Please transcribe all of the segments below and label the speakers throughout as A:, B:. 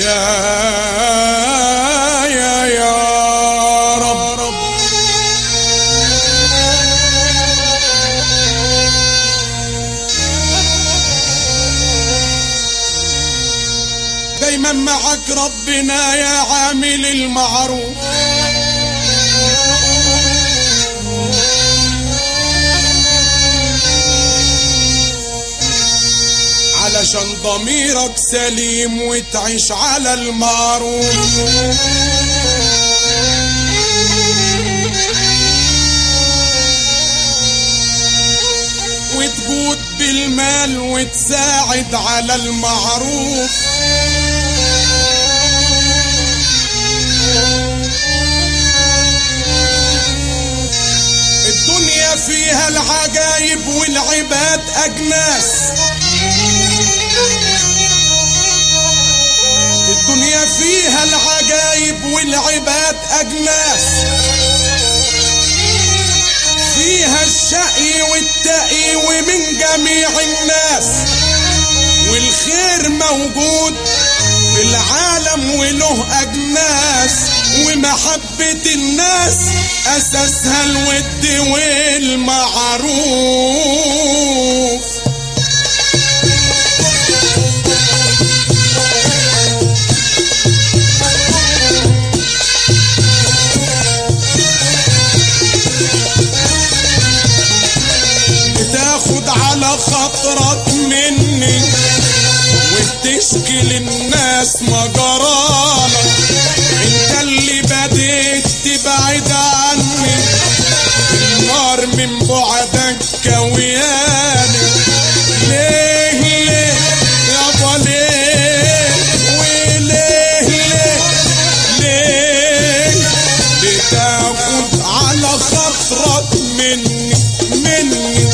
A: يا يا يا رب رب دايما معك ربنا يا عامل المعروف علشان ضميرك سليم وتعيش على المعروف وتجود بالمال وتساعد على المعروف الدنيا فيها العجايب والعباد أجناس الدنيا فيها العجايب والعباد أجناس فيها الشقي والتقي ومن جميع الناس والخير موجود في العالم وله أجناس ومحبة الناس أساسها الود والمعروف بتاخد على خاطرك مني وبتشكي للناس مجرالك انت اللي بديت تبعد عني النار من بعدك كوياني ليه ليه يابا ليه وليه ليه ليه بتاخد على خاطرك مني مني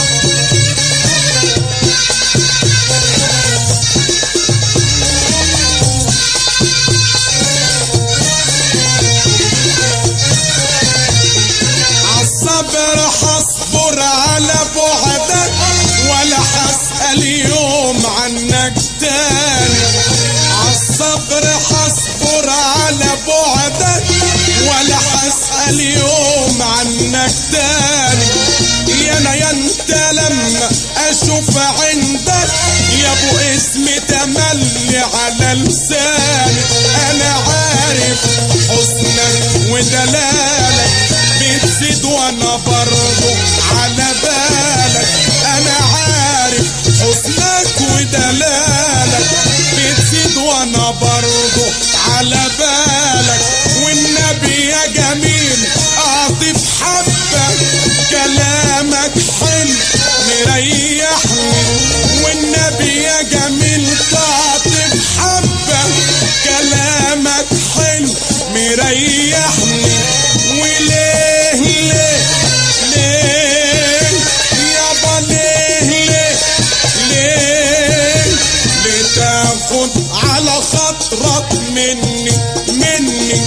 A: عالصبر حصبر على بعدك ولا حسأل يوم عنك تاني عالصبر حصبر على بعدك ولا حسأل يوم عنك تاني يا انا يا انت لما اشوف عندك يا ابو اسم تملي على لساني انا عارف حسنك ودلالك بتزيد وانا برضو على بالك انا عارف حسنك ودلالك بتزيد وانا برضو على بالك والنبي يا جميل اعطف حبك كلامك حلو مريحني والنبي يا جميل تعطف حبك كلامك حلو مريحني وليه ليه ليه يابا ليه ليه ليه بتاخد على خاطرك مني مني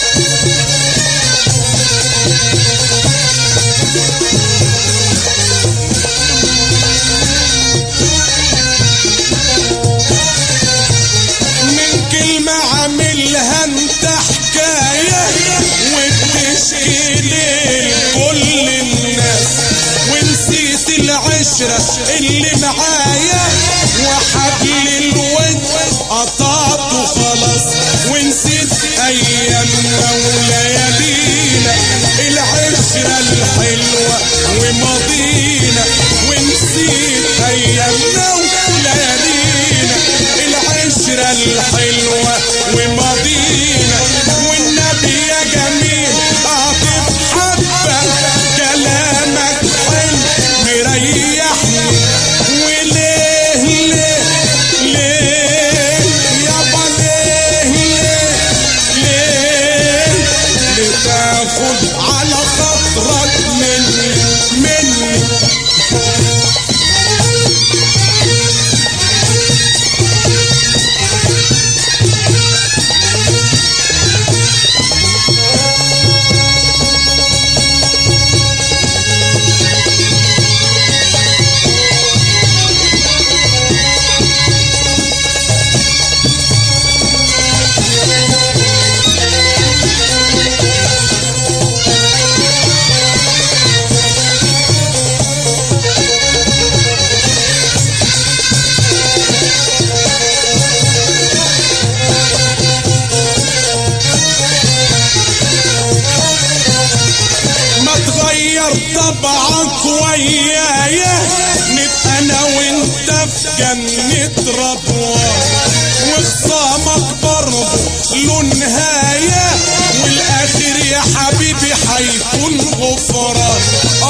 A: من كلمة عاملها انت حكاية وبتشكي لكل الناس ونسيت العشرة اللي معايا وحبل الود قطعته خلاص ونسيت ايامنا وليالينا العشرة الحلوة وماضينا ونسيت ايامنا وليالينا العشرة الحلوة وماضينا والنبي يا جميل اعطف حبك كلامك حلو مريحني وليه ليه ليه يابا ليه ليه ليه بتاخد على خاطرك ويايا نبقى انا وانت في جنة رضوان وخصامك برضه له نهاية والاخر يا حبيبي هيكون غفران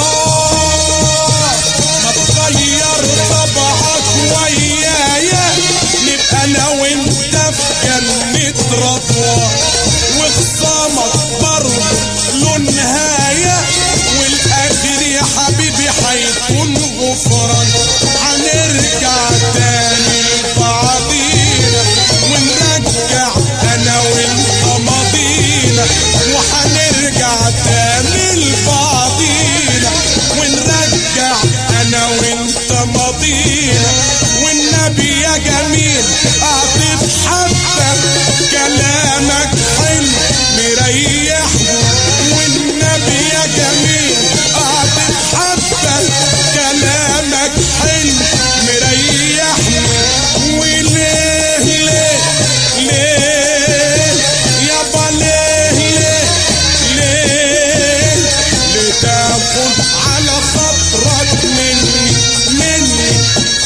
A: اه ما تغير طبعك ويايا نبقى انا وانت في جنة رضوان وخصامك برضه له نهاية والاخر يا حبيبي هيكون غفران هنرجع تاني لبعضينا ونرجع انا وانت ماضينا وهنرجع تاني لبعضينا ونرجع انا وانت ماضينا والنبي يا جميل اعطف حبك كلامك حلو مريحنا والنبي يا جميل اعطف حبك كلامك حلو مريحنا وليه ليه ليه يابا ليه ليه ليه لتاخد على خاطرك مني مني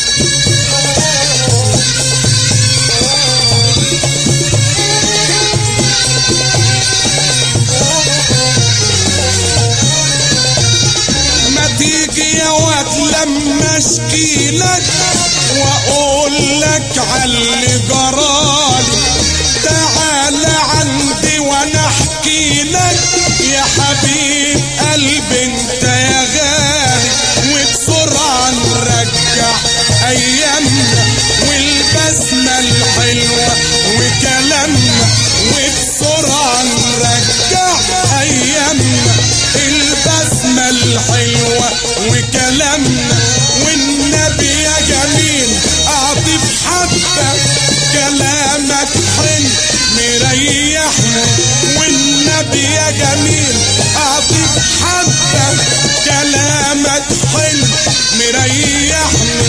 A: ما تيجي يا واد لما اشكي لك واقول لك على جرالي تعال عندي وانا احكي لك يا حبيب قلبي انت يا غالي وبسرعه نرجع ايامنا والبسمه الحلوه وكلامنا وبسرعه نرجع ايامنا البسمة الحلوة وكلامنا والنبي يا جميل اعطف حبك كلامك حلو مريحنا والنبي يا جميل اعطف حبك كلامك حلو مريحنا